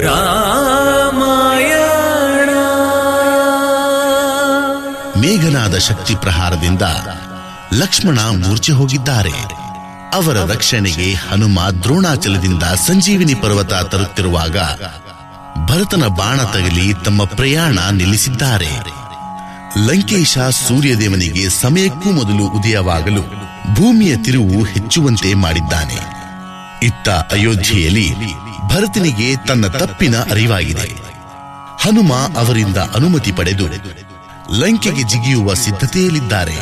ರಾಮಾಯಣ ಮೇಘನಾದ ಶಕ್ತಿ ಪ್ರಹಾರದಿಂದ ಲಕ್ಷ್ಮಣ ಮೂರ್ಛೆ ಹೋಗಿದ್ದಾರೆ ಅವರ ರಕ್ಷಣೆಗೆ ಹನುಮ ದ್ರೋಣಾಚಲದಿಂದ ಸಂಜೀವಿನಿ ಪರ್ವತ ತರುತ್ತಿರುವಾಗ ಭರತನ ಬಾಣ ತಗಲಿ ತಮ್ಮ ಪ್ರಯಾಣ ನಿಲ್ಲಿಸಿದ್ದಾರೆ ಲಂಕೇಶ ಸೂರ್ಯದೇವನಿಗೆ ಸಮಯಕ್ಕೂ ಮೊದಲು ಉದಯವಾಗಲು ಭೂಮಿಯ ತಿರುವು ಹೆಚ್ಚುವಂತೆ ಮಾಡಿದ್ದಾನೆ ಇತ್ತ ಅಯೋಧ್ಯೆಯಲ್ಲಿ ಭರತನಿಗೆ ತನ್ನ ತಪ್ಪಿನ ಅರಿವಾಗಿದೆ ಹನುಮ ಅವರಿಂದ ಅನುಮತಿ ಪಡೆದು ಲಂಕೆಗೆ ಜಿಗಿಯುವ ಸಿದ್ಧತೆಯಲ್ಲಿದ್ದಾರೆ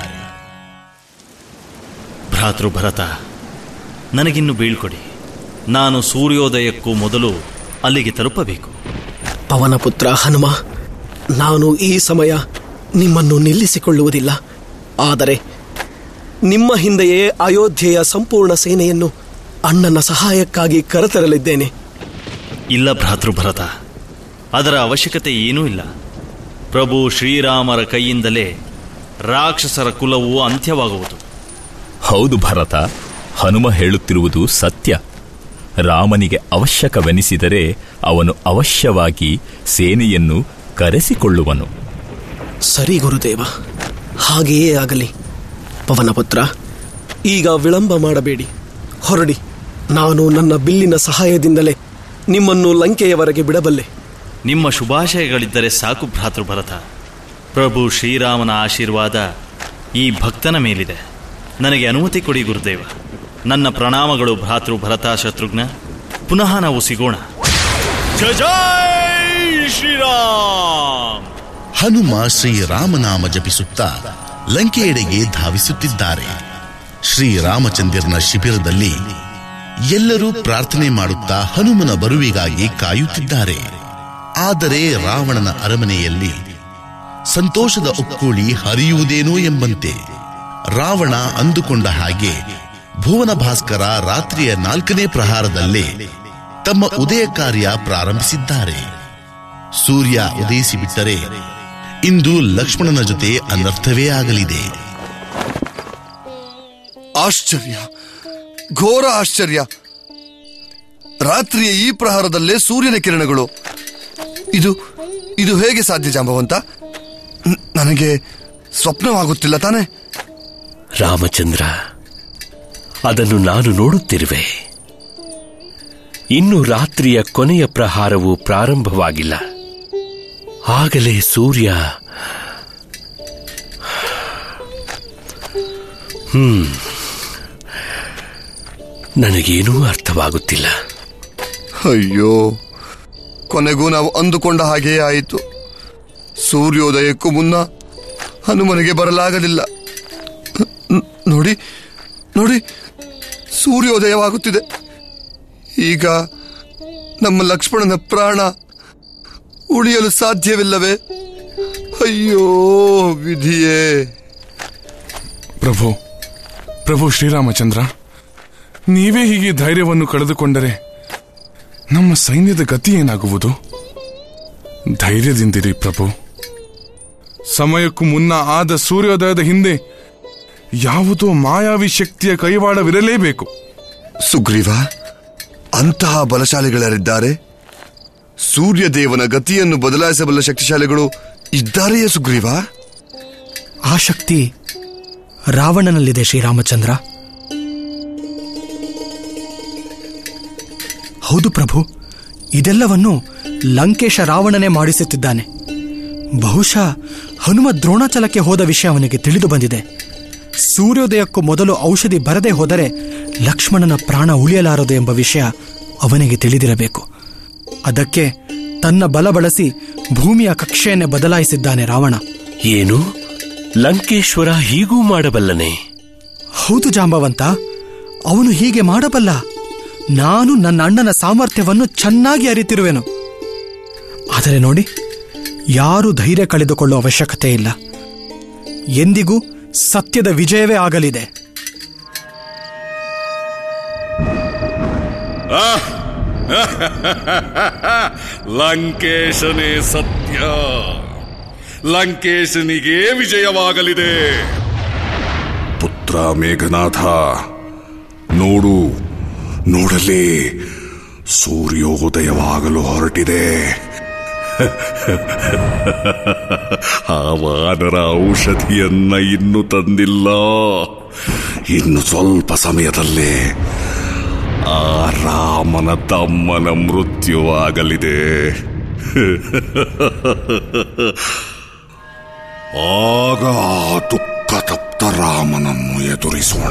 ಭ್ರಾತೃ ಭರತ ನನಗಿನ್ನು ಬೀಳ್ಕೊಡಿ ನಾನು ಸೂರ್ಯೋದಯಕ್ಕೂ ಮೊದಲು ಅಲ್ಲಿಗೆ ತಲುಪಬೇಕು ಪವನಪುತ್ರ ಹನುಮ ನಾನು ಈ ಸಮಯ ನಿಮ್ಮನ್ನು ನಿಲ್ಲಿಸಿಕೊಳ್ಳುವುದಿಲ್ಲ ಆದರೆ ನಿಮ್ಮ ಹಿಂದೆಯೇ ಅಯೋಧ್ಯೆಯ ಸಂಪೂರ್ಣ ಸೇನೆಯನ್ನು ಅಣ್ಣನ ಸಹಾಯಕ್ಕಾಗಿ ಕರೆತರಲಿದ್ದೇನೆ ಇಲ್ಲ ಭ್ರಾತೃ ಭರತ ಅದರ ಅವಶ್ಯಕತೆ ಏನೂ ಇಲ್ಲ ಪ್ರಭು ಶ್ರೀರಾಮರ ಕೈಯಿಂದಲೇ ರಾಕ್ಷಸರ ಕುಲವು ಅಂತ್ಯವಾಗುವುದು ಹೌದು ಭರತ ಹನುಮ ಹೇಳುತ್ತಿರುವುದು ಸತ್ಯ ರಾಮನಿಗೆ ಅವಶ್ಯಕವೆನಿಸಿದರೆ ಅವನು ಅವಶ್ಯವಾಗಿ ಸೇನೆಯನ್ನು ಕರೆಸಿಕೊಳ್ಳುವನು ಸರಿ ಗುರುದೇವ ಹಾಗೆಯೇ ಆಗಲಿ ಪವನಪುತ್ರ ಈಗ ವಿಳಂಬ ಮಾಡಬೇಡಿ ಹೊರಡಿ ನಾನು ನನ್ನ ಬಿಲ್ಲಿನ ಸಹಾಯದಿಂದಲೇ ನಿಮ್ಮನ್ನು ಲಂಕೆಯವರೆಗೆ ಬಿಡಬಲ್ಲೆ ನಿಮ್ಮ ಶುಭಾಶಯಗಳಿದ್ದರೆ ಸಾಕು ಭ್ರಾತೃ ಭರತ ಪ್ರಭು ಶ್ರೀರಾಮನ ಆಶೀರ್ವಾದ ಈ ಭಕ್ತನ ಮೇಲಿದೆ ನನಗೆ ಅನುಮತಿ ಕೊಡಿ ಗುರುದೇವ ನನ್ನ ಪ್ರಣಾಮಗಳು ಭ್ರಾತೃ ಭರತ ಶತ್ರುಘ್ನ ಪುನಃ ನಾವು ಸಿಗೋಣ ಜಯ ಜೈ ಶ್ರೀರಾಮ್ ಹನುಮ ಶ್ರೀರಾಮನಾಮ ಜಪಿಸುತ್ತಾ ಲಂಕೆಯೆಡೆಗೆ ಧಾವಿಸುತ್ತಿದ್ದಾರೆ ಶ್ರೀರಾಮಚಂದ್ರನ ಶಿಬಿರದಲ್ಲಿ ಎಲ್ಲರೂ ಪ್ರಾರ್ಥನೆ ಮಾಡುತ್ತಾ ಹನುಮನ ಬರುವಿಗಾಗಿ ಕಾಯುತ್ತಿದ್ದಾರೆ ಆದರೆ ರಾವಣನ ಅರಮನೆಯಲ್ಲಿ ಸಂತೋಷದ ಉಕ್ಕುಳಿ ಹರಿಯುವುದೇನೋ ಎಂಬಂತೆ ರಾವಣ ಅಂದುಕೊಂಡ ಹಾಗೆ ಭುವನ ಭಾಸ್ಕರ ರಾತ್ರಿಯ ನಾಲ್ಕನೇ ಪ್ರಹಾರದಲ್ಲೇ ತಮ್ಮ ಉದಯ ಕಾರ್ಯ ಪ್ರಾರಂಭಿಸಿದ್ದಾರೆ ಸೂರ್ಯ ಉದಯಿಸಿಬಿಟ್ಟರೆ ಇಂದು ಲಕ್ಷ್ಮಣನ ಜೊತೆ ಅನರ್ಥವೇ ಆಗಲಿದೆ ಆಶ್ಚರ್ಯ ಘೋರ ಆಶ್ಚರ್ಯ ರಾತ್ರಿಯ ಈ ಪ್ರಹಾರದಲ್ಲೇ ಸೂರ್ಯನ ಕಿರಣಗಳು ಇದು ಇದು ಹೇಗೆ ಸಾಧ್ಯ ಜಾಂಬವಂತ ನ- ನನಗೆ ಸ್ವಪ್ನವಾಗುತ್ತಿಲ್ಲ ತಾನೆ ರಾಮಚಂದ್ರ ಅದನ್ನು ನಾನು ನೋಡುತ್ತಿರುವೆ ಇನ್ನು ರಾತ್ರಿಯ ಕೊನೆಯ ಪ್ರಹಾರವು ಪ್ರಾರಂಭವಾಗಿಲ್ಲ ಆಗಲೇ ಸೂರ್ಯ ಹ್ಮ್ ನನಗೇನೂ ಅರ್ಥವಾಗುತ್ತಿಲ್ಲ ಅಯ್ಯೋ ಕೊನೆಗೂ ನಾವು ಅಂದುಕೊಂಡ ಹಾಗೆಯೇ ಆಯಿತು ಸೂರ್ಯೋದಯಕ್ಕೂ ಮುನ್ನ ಹನುಮನಿಗೆ ಬರಲಾಗಲಿಲ್ಲ ನ- ನೋಡಿ ನೋಡಿ ಸೂರ್ಯೋದಯವಾಗುತ್ತಿದೆ ಈಗ ನಮ್ಮ ಲಕ್ಷ್ಮಣನ ಪ್ರಾಣ ಉಳಿಯಲು ಸಾಧ್ಯವಿಲ್ಲವೇ ಅಯ್ಯೋ ವಿಧಿಯೇ ಪ್ರಭು ಪ್ರಭು ಶ್ರೀರಾಮಚಂದ್ರ ನೀವೇ ಹೀಗೆ ಧೈರ್ಯವನ್ನು ಕಳೆದುಕೊಂಡರೆ ನಮ್ಮ ಸೈನ್ಯದ ಗತಿ ಏನಾಗುವುದು ಧೈರ್ಯದಿಂದಿರಿ ಪ್ರಭು ಸಮಯಕ್ಕೂ ಮುನ್ನ ಆದ ಸೂರ್ಯೋದಯದ ಹಿಂದೆ ಯಾವುದೋ ಮಾಯಾವಿ ಶಕ್ತಿಯ ಕೈವಾಡವಿರಲೇಬೇಕು ಸುಗ್ರೀವ ಅಂತಹ ಬಲಶಾಲಿಗಳರಿದ್ದಾರೆ ಸೂರ್ಯದೇವನ ಗತಿಯನ್ನು ಬದಲಾಯಿಸಬಲ್ಲ ಶಕ್ತಿಶಾಲಿಗಳು ಇದ್ದಾರೆಯೇ ಸುಗ್ರೀವ ಆ ಶಕ್ತಿ ರಾವಣನಲ್ಲಿದೆ ಶ್ರೀರಾಮಚಂದ್ರ ಹೌದು ಪ್ರಭು ಇದೆಲ್ಲವನ್ನು ಲಂಕೇಶ ರಾವಣನೇ ಮಾಡಿಸುತ್ತಿದ್ದಾನೆ ಬಹುಶಃ ಹನುಮ ದ್ರೋಣಾಚಲಕ್ಕೆ ಹೋದ ವಿಷಯ ಅವನಿಗೆ ತಿಳಿದು ಬಂದಿದೆ ಸೂರ್ಯೋದಯಕ್ಕೂ ಮೊದಲು ಔಷಧಿ ಬರದೇ ಹೋದರೆ ಲಕ್ಷ್ಮಣನ ಪ್ರಾಣ ಉಳಿಯಲಾರದು ಎಂಬ ವಿಷಯ ಅವನಿಗೆ ತಿಳಿದಿರಬೇಕು ಅದಕ್ಕೆ ತನ್ನ ಬಲ ಬಳಸಿ ಭೂಮಿಯ ಕಕ್ಷೆಯನ್ನೇ ಬದಲಾಯಿಸಿದ್ದಾನೆ ರಾವಣ ಏನು ಲಂಕೇಶ್ವರ ಹೀಗೂ ಮಾಡಬಲ್ಲನೆ ಹೌದು ಜಾಂಬವಂತ ಅವನು ಹೀಗೆ ಮಾಡಬಲ್ಲ ನಾನು ನನ್ನ ಅಣ್ಣನ ಸಾಮರ್ಥ್ಯವನ್ನು ಚೆನ್ನಾಗಿ ಅರಿತಿರುವೆನು ಆದರೆ ನೋಡಿ ಯಾರೂ ಧೈರ್ಯ ಕಳೆದುಕೊಳ್ಳುವ ಅವಶ್ಯಕತೆ ಇಲ್ಲ ಎಂದಿಗೂ ಸತ್ಯದ ವಿಜಯವೇ ಆಗಲಿದೆ ಲಂಕೇಶನೇ ಸತ್ಯ ಲಂಕೇಶನಿಗೆ ವಿಜಯವಾಗಲಿದೆ ಪುತ್ರ ಮೇಘನಾಥ ನೋಡು ನೋಡಲೇ ಸೂರ್ಯೋದಯವಾಗಲು ಹೊರಟಿದೆ ಆ ವಾನರ ಔಷಧಿಯನ್ನ ಇನ್ನು ತಂದಿಲ್ಲ ಇನ್ನು ಸ್ವಲ್ಪ ಸಮಯದಲ್ಲೇ ಆ ರಾಮನ ತಮ್ಮನ ಮೃತ್ಯುವಾಗಲಿದೆ ಆಗ ಆ ದುಃಖ ತಪ್ತ ರಾಮನನ್ನು ಎದುರಿಸೋಣ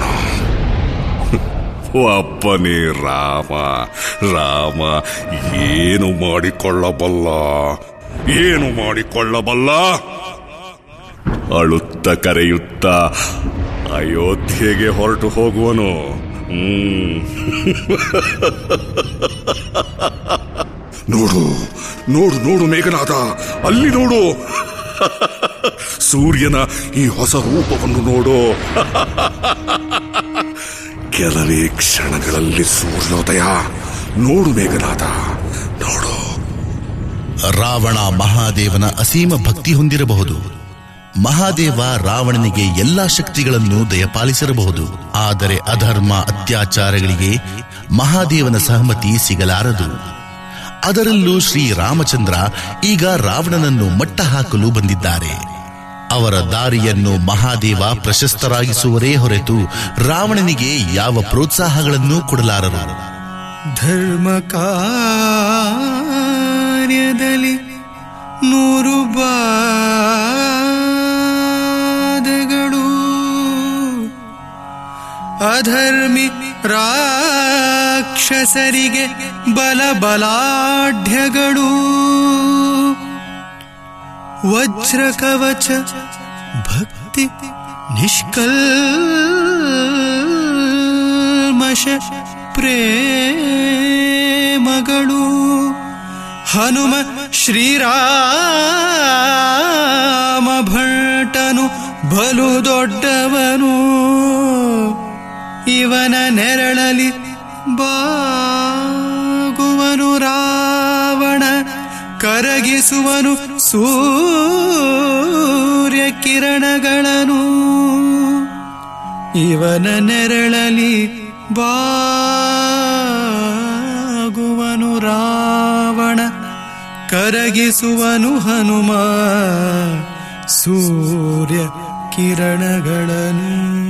ಅಪ್ಪನೇ ರಾಮ ರಾಮ ಏನು ಮಾಡಿಕೊಳ್ಳಬಲ್ಲ ಏನು ಮಾಡಿಕೊಳ್ಳಬಲ್ಲ ಅಳುತ್ತ ಕರೆಯುತ್ತ ಅಯೋಧ್ಯೆಗೆ ಹೊರಟು ಹೋಗುವನು ಹ್ಮ್ ನೋಡು ನೋಡು ನೋಡು ಮೇಘನಾಥ ಅಲ್ಲಿ ನೋಡು ಸೂರ್ಯನ ಈ ಹೊಸ ರೂಪವನ್ನು ನೋಡು ಕೆಲವೇ ಕ್ಷಣಗಳಲ್ಲಿ ಸೂರ್ಯೋದಯ ನೋಡು ಮೇಘನಾಥ ನೋಡು ರಾವಣ ಮಹಾದೇವನ ಅಸೀಮ ಭಕ್ತಿ ಹೊಂದಿರಬಹುದು ಮಹಾದೇವ ರಾವಣನಿಗೆ ಎಲ್ಲಾ ಶಕ್ತಿಗಳನ್ನು ದಯಪಾಲಿಸಿರಬಹುದು ಆದರೆ ಅಧರ್ಮ ಅತ್ಯಾಚಾರಗಳಿಗೆ ಮಹಾದೇವನ ಸಹಮತಿ ಸಿಗಲಾರದು ಅದರಲ್ಲೂ ಶ್ರೀ ರಾಮಚಂದ್ರ ಈಗ ರಾವಣನನ್ನು ಮಟ್ಟ ಹಾಕಲು ಬಂದಿದ್ದಾರೆ ಅವರ ದಾರಿಯನ್ನು ಮಹಾದೇವ ಪ್ರಶಸ್ತರಾಗಿಸುವರೇ ಹೊರತು ರಾವಣನಿಗೆ ಯಾವ ಪ್ರೋತ್ಸಾಹಗಳನ್ನೂ ಕೊಡಲಾರರು ಧರ್ಮ ಕಾರ್ಯದಲ್ಲಿ ನೂರು ಬಾಧೆಗಳು ಅಧರ್ಮಿ ರಾಕ್ಷಸರಿಗೆ ಬಲ ಬಲಾಢ್ಯಗಳು ವಜ್ರ ಕವಚ ಭಕ್ತಿ ನಿಷ್ಕಲ್ಮಶ ಪ್ರೇಮಗಳು ಹನುಮ ಶ್ರೀರಾಮ ಭಟನು ಬಲು ದೊಡ್ಡವನು ಇವನ ನೆರಳಲಿ ಬಾಗುವನು ರಾವಣ ಕರಗಿಸುವನು ಸೂರ್ಯ ಕಿರಣಗಳನ್ನು ಇವನ ನೆರಳಲಿ ಬಾಗುವನು ರಾವಣ ಕರಗಿಸುವನು ಹನುಮ ಸೂರ್ಯ ಕಿರಣಗಳನ್ನು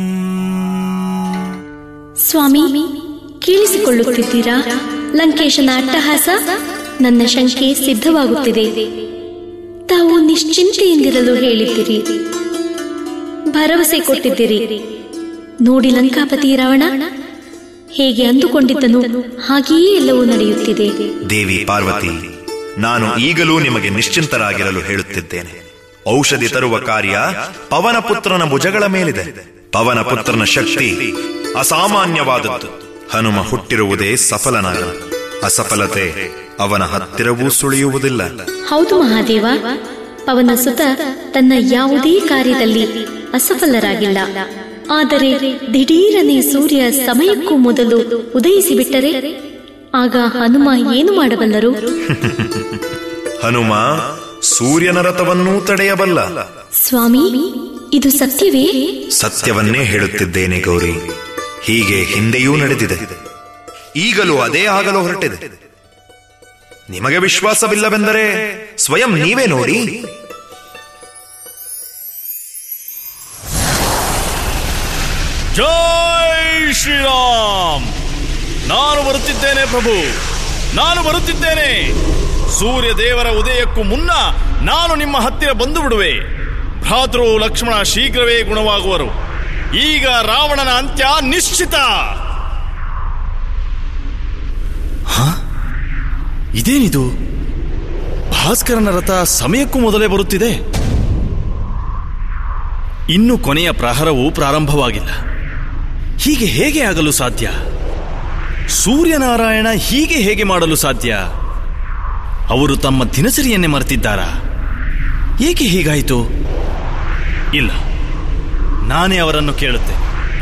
ಸ್ವಾಮಿ ಕೇಳಿಸಿಕೊಳ್ಳುತ್ತಿದ್ದೀರಾ ಲಂಕೇಶನ ಅಟ್ಟಹಾಸ ನನ್ನ ಶಂಕೆ ಸಿದ್ಧವಾಗುತ್ತಿದೆ ತಾವು ನಿಶ್ಚಿಂತೆಯಿಂದಿರಲು ಹೇಳಿದ್ದೀರಿ ಭರವಸೆ ಕೊಟ್ಟಿದ್ದೀರಿ ನೋಡಿ ಲಂಕಾಪತಿ ರಾವಣ ಹೇಗೆ ಅಂದುಕೊಂಡಿದ್ದನು ಹಾಗೆಯೇ ಎಲ್ಲವೂ ನಡೆಯುತ್ತಿದೆ ದೇವಿ ಪಾರ್ವತಿ ನಾನು ಈಗಲೂ ನಿಮಗೆ ನಿಶ್ಚಿಂತರಾಗಿರಲು ಹೇಳುತ್ತಿದ್ದೇನೆ ಔಷಧಿ ತರುವ ಕಾರ್ಯ ಪವನ ಪುತ್ರನ ಭುಜಗಳ ಮೇಲಿದೆ ಪವನ ಪುತ್ರನ ಶಕ್ತಿ ಅಸಾಮಾನ್ಯವಾದದ್ದು ಹನುಮ ಹುಟ್ಟಿರುವುದೇ ಸಫಲನಾಗಲು ಅಸಫಲತೆ ಅವನ ಹತ್ತಿರವೂ ಸುಳಿಯುವುದಿಲ್ಲ ಹೌದು ಮಹಾದೇವ ಪವನ ಸುತ ತನ್ನ ಯಾವುದೇ ಕಾರ್ಯದಲ್ಲಿ ಅಸಫಲರಾಗಿಲ್ಲ ಆದರೆ ದಿಢೀರನೆ ಸೂರ್ಯ ಸಮಯಕ್ಕೂ ಮೊದಲು ಉದಯಿಸಿ ಬಿಟ್ಟರೆ ಆಗ ಹನುಮ ಏನು ಮಾಡಬಲ್ಲರು ಹನುಮ ಸೂರ್ಯನ ರಥವನ್ನೂ ತಡೆಯಬಲ್ಲ ಸ್ವಾಮಿ ಇದು ಸತ್ಯವೇ ಸತ್ಯವನ್ನೇ ಹೇಳುತ್ತಿದ್ದೇನೆ ಗೌರಿ ಹೀಗೆ ಹಿಂದೆಯೂ ನಡೆದಿದೆ ಈಗಲೂ ಅದೇ ಆಗಲು ಹೊರಟಿದೆ ನಿಮಗೆ ವಿಶ್ವಾಸವಿಲ್ಲವೆಂದರೆ ಸ್ವಯಂ ನೀವೇ ನೋಡಿ ಜೈ ಶ್ರೀರಾಮ್ ನಾನು ಬರುತ್ತಿದ್ದೇನೆ ಪ್ರಭು ನಾನು ಬರುತ್ತಿದ್ದೇನೆ ಸೂರ್ಯ ದೇವರ ಉದಯಕ್ಕೂ ಮುನ್ನ ನಾನು ನಿಮ್ಮ ಹತ್ತಿರ ಬಂದು ಬಿಡುವೆ ಭ್ರಾತೃ ಲಕ್ಷ್ಮಣ ಶೀಘ್ರವೇ ಗುಣವಾಗುವರು ಈಗ ರಾವಣನ ಅಂತ್ಯ ನಿಶ್ಚಿತ ಇದೇನಿದು ಭಾಸ್ಕರನ ರಥ ಸಮಯಕ್ಕೂ ಮೊದಲೇ ಬರುತ್ತಿದೆ ಇನ್ನು ಕೊನೆಯ ಪ್ರಹರವು ಪ್ರಾರಂಭವಾಗಿಲ್ಲ ಹೀಗೆ ಹೇಗೆ ಆಗಲು ಸಾಧ್ಯ ಸೂರ್ಯನಾರಾಯಣ ಹೀಗೆ ಹೇಗೆ ಮಾಡಲು ಸಾಧ್ಯ ಅವರು ತಮ್ಮ ದಿನಚರಿಯನ್ನೇ ಮರೆತಿದ್ದಾರಾ ಏಕೆ ಹೀಗಾಯಿತು ಇಲ್ಲ ನಾನೇ ಅವರನ್ನು ಕೇಳುತ್ತೇನೆ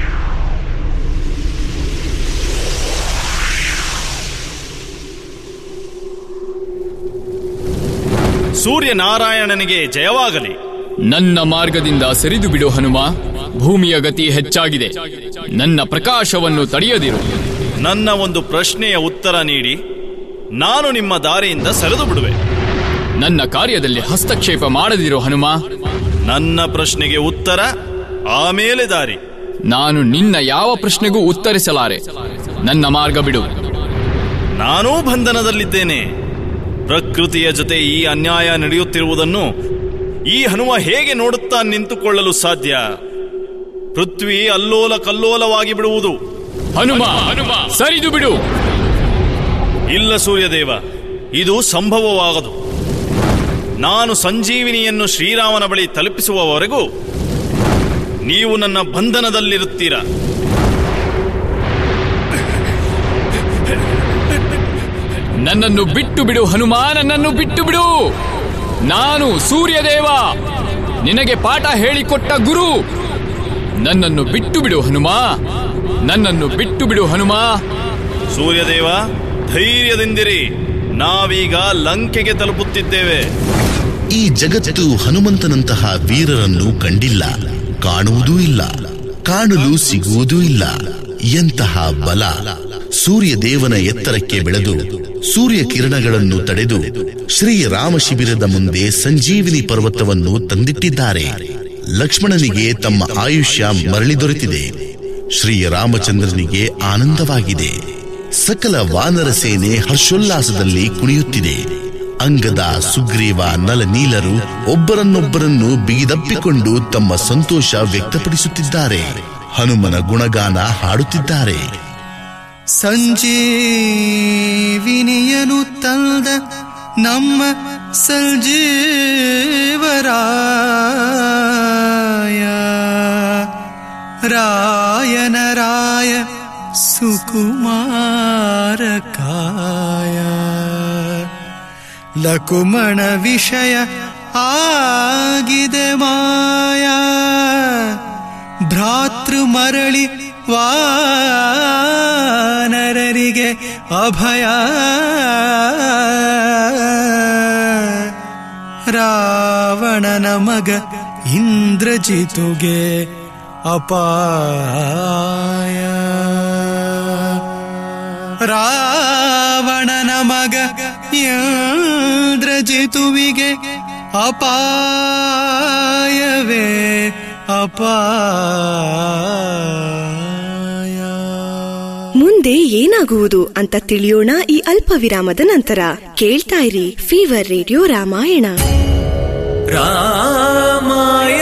ಸೂರ್ಯನಾರಾಯಣನಿಗೆ ಜಯವಾಗಲಿ ನನ್ನ ಮಾರ್ಗದಿಂದ ಸರಿದು ಬಿಡು ಹನುಮ ಭೂಮಿಯ ಗತಿ ಹೆಚ್ಚಾಗಿದೆ ನನ್ನ ಪ್ರಕಾಶವನ್ನು ತಡೆಯದಿರು ನನ್ನ ಒಂದು ಪ್ರಶ್ನೆಯ ಉತ್ತರ ನೀಡಿ ನಾನು ನಿಮ್ಮ ದಾರಿಯಿಂದ ಸರಿದು ಬಿಡುವೆ ನನ್ನ ಕಾರ್ಯದಲ್ಲಿ ಹಸ್ತಕ್ಷೇಪ ಮಾಡದಿರೋ ಹನುಮ ನನ್ನ ಪ್ರಶ್ನೆಗೆ ಉತ್ತರ ಆಮೇಲೆ ದಾರಿ ನಾನು ನಿನ್ನ ಯಾವ ಪ್ರಶ್ನೆಗೂ ಉತ್ತರಿಸಲಾರೆ ನನ್ನ ಮಾರ್ಗ ಬಿಡು ನಾನೂ ಬಂಧನದಲ್ಲಿದ್ದೇನೆ ಪ್ರಕೃತಿಯ ಜೊತೆ ಈ ಅನ್ಯಾಯ ನಡೆಯುತ್ತಿರುವುದನ್ನು ಈ ಹನುಮ ಹೇಗೆ ನೋಡುತ್ತಾ ನಿಂತುಕೊಳ್ಳಲು ಸಾಧ್ಯ ಪೃಥ್ವಿ ಅಲ್ಲೋಲ ಕಲ್ಲೋಲವಾಗಿ ಬಿಡುವುದು ಹನುಮ ಹನುಮ ಸರಿದು ಬಿಡು ಇಲ್ಲ ಸೂರ್ಯದೇವ ಇದು ಸಂಭವವಾಗದು ನಾನು ಸಂಜೀವಿನಿಯನ್ನು ಶ್ರೀರಾಮನ ಬಳಿ ತಲುಪಿಸುವವರೆಗೂ ನೀವು ನನ್ನ ಬಂಧನದಲ್ಲಿರುತ್ತೀರಾ ನನ್ನನ್ನು ಬಿಟ್ಟು ಬಿಡು ಹನುಮ ನನ್ನನ್ನು ಬಿಟ್ಟು ಬಿಡು ನಾನು ಸೂರ್ಯದೇವ ನಿನಗೆ ಪಾಠ ಹೇಳಿಕೊಟ್ಟ ಗುರು ನನ್ನನ್ನು ಬಿಟ್ಟು ಬಿಡು ಹನುಮ ನನ್ನನ್ನು ಬಿಟ್ಟು ಬಿಡು ಹನುಮ ಸೂರ್ಯದೇವ ಧೈರ್ಯದಿಂದಿರಿ ನಾವೀಗ ಲಂಕೆಗೆ ತಲುಪುತ್ತಿದ್ದೇವೆ ಈ ಜಗತ್ತು ಹನುಮಂತನಂತಹ ವೀರರನ್ನು ಕಂಡಿಲ್ಲ ಕಾಣುವುದೂ ಇಲ್ಲ ಕಾಣಲು ಸಿಗುವುದೂ ಇಲ್ಲ ಎಂತಹ ಬಲ ಸೂರ್ಯ ದೇವನ ಎತ್ತರಕ್ಕೆ ಬೆಳೆದು ಸೂರ್ಯ ಕಿರಣಗಳನ್ನು ತಡೆದು ಶ್ರೀರಾಮ ಶಿಬಿರದ ಮುಂದೆ ಸಂಜೀವಿನಿ ಪರ್ವತವನ್ನು ತಂದಿಟ್ಟಿದ್ದಾರೆ ಲಕ್ಷ್ಮಣನಿಗೆ ತಮ್ಮ ಆಯುಷ್ಯ ಮರಳಿ ದೊರೆತಿದೆ ಶ್ರೀರಾಮಚಂದ್ರನಿಗೆ ಆನಂದವಾಗಿದೆ ಸಕಲ ವಾನರ ಸೇನೆ ಹರ್ಷೋಲ್ಲಾಸದಲ್ಲಿ ಕುಣಿಯುತ್ತಿದೆ ಅಂಗದ ಸುಗ್ರೀವ ನಲನೀಲರು ಒಬ್ಬರನ್ನೊಬ್ಬರನ್ನು ಬಿಗಿದಪ್ಪಿಕೊಂಡು ತಮ್ಮ ಸಂತೋಷ ವ್ಯಕ್ತಪಡಿಸುತ್ತಿದ್ದಾರೆ ಹನುಮನ ಗುಣಗಾನ ಹಾಡುತ್ತಿದ್ದಾರೆ ಸಂಜೀವಿನಿಯನು ತಂದ ನಮ್ಮ ಸಂಜೀವರಾಯ ರಾಯನ ರಾಯ ಸುಕುಮಾರ ಕಾಯ ಲಕುಮಣ ವಿಷಯ ಆಗಿದೆ ಮಾಯಾ ಭ್ರಾತೃ ಮರಳಿ ವಾನರರಿಗೆ ಅಭಯ ರಾವಣನ ಮಗ ಇಂದ್ರಜಿತುಗೆ ಅಪಾಯ ರಾವಣನ ಮಗ ಇಂದ್ರಜಿತುವಿಗೆ ಅಪಾಯವೇ ಅಪಾಯ ಮುಂದೆ ಏನಾಗುವುದು ಅಂತ ತಿಳಿಯೋಣ ಈ ಅಲ್ಪ ವಿರಾಮದ ನಂತರ ಕೇಳ್ತಾ ಇರಿ ಫೀವರ್ ರೇಡಿಯೋ ರಾಮಾಯಣ ರಾಮಾಯ